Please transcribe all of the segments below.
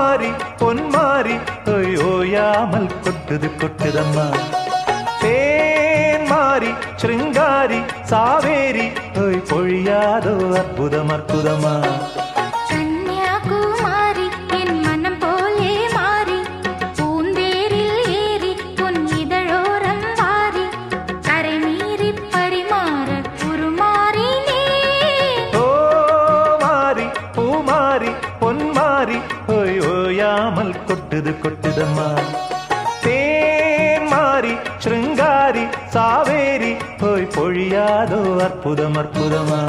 பூமாரி பொன்மாரி ஓய் ஓயாமல் கொட்டுது கொட்டுதம்மா தேன் மாறி சிருங்காரி சாவேரி ஓய் பொழியாதோ அற்புதம் அற்புதமா கன்னியாகுமாரி என் மனம் போலே மாறி பூந்தேரில் ஏறி உன் இதழோரம் வாரி கரை மீறி பரிமாற உருமாறினே ஓ மாறி பூமாரி பொன்மாரி ஓய் ஓயாமல் கொட்டுது கொட்டுதம்மா தேன் மாறி சிருங்காரி சாவேரி ஓய் பொழியாதோ அற்புதம் அற்புதமா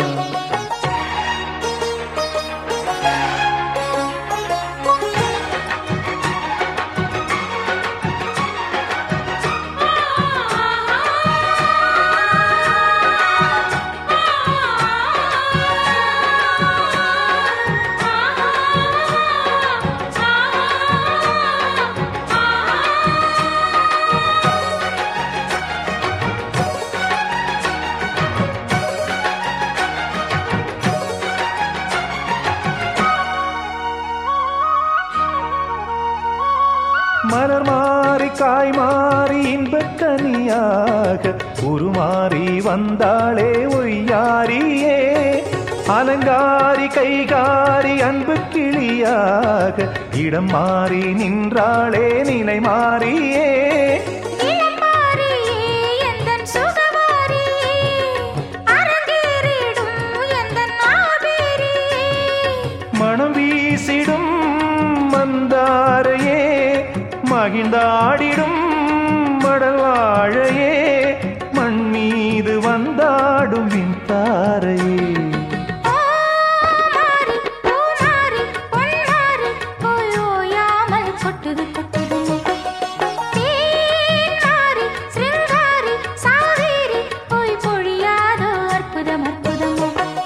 மலர் மாறி காய் மாறி இன்பக்கனியாக உருமாறி வந்தாளே ஒய்யாரியே அலங்காரி கைகாரி அன்பு கிளியாக இடம் மாறி நின்றாளே நிலை மாறியே இளமாரியே எந்தன் சுகவாரியே அரங்கேறிடும் எந்தன் ஆபேரியே மனம் வீசிடும் மந்தாரையே மகிழ்ந்தாடிடும் மடல் வாழையே மண் மீது வந்தாடும் விண்தாரையே ஓ மாறி பூ மாறி பொன் மாறி ஓயோயாமல் கொட்டுது கொட்டுது தேன் மாறி சிருங்காரி சாவேரி போய் பொழியாதோ அற்புதம் அற்புதமோ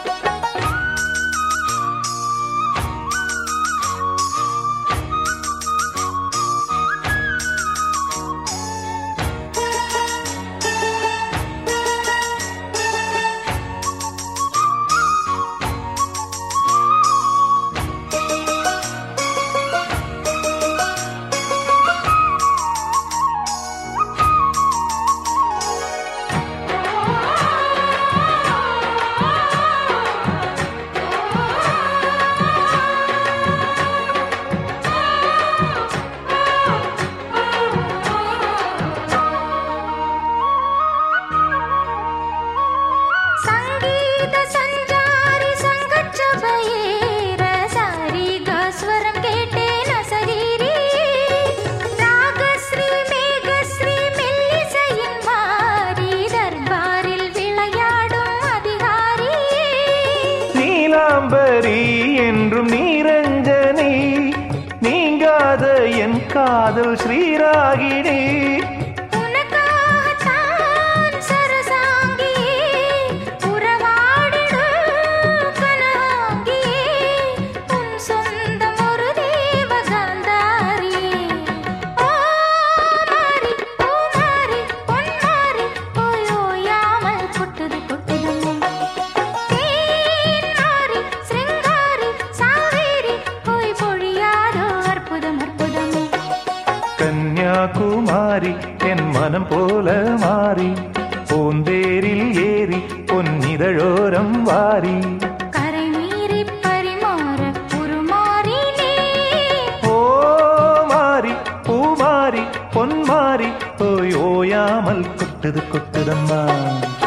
சங்கீத சஞ்சாரி சங்கச்சபையேற சாரி கஸ்வரம் கேட்டேன் அசரீரி ராகஸ்ரீ மேகஸ்ரீ மெல்லிசையின் மாறி தர்பாரில் விளையாடும் அதிகாரி நீலாம்பரி என்றும் நீரஞ்சனி நீங்காத என் காதல் ஸ்ரீராகினி உனக்காகத்தான் சரசாங்கியே உறவாடிடும் கனகாங்கியே உன் சொந்தம் ஒரு தேவகாந்தாரியே ஓ மாறி பூ மாறி பொன் மாறி ஓயோயாமல் கொட்டுது கொட்டுது தேன் மாறி சிருங்காரி சாவேரி போய் பொழியாதோ அற்புதம் அற்புதமே கன்னியாகுமாரி என் மனம் போல மாறி பூந்தேரில் ஏறி பொன்னிதழோரம் வாரி கரை மீறி பரிமாற உருமாறினே ஓ மாறி பூமாரி பொன்மாரி ஓய் ஓயாமல் கொட்டுது கொட்டுதம்மா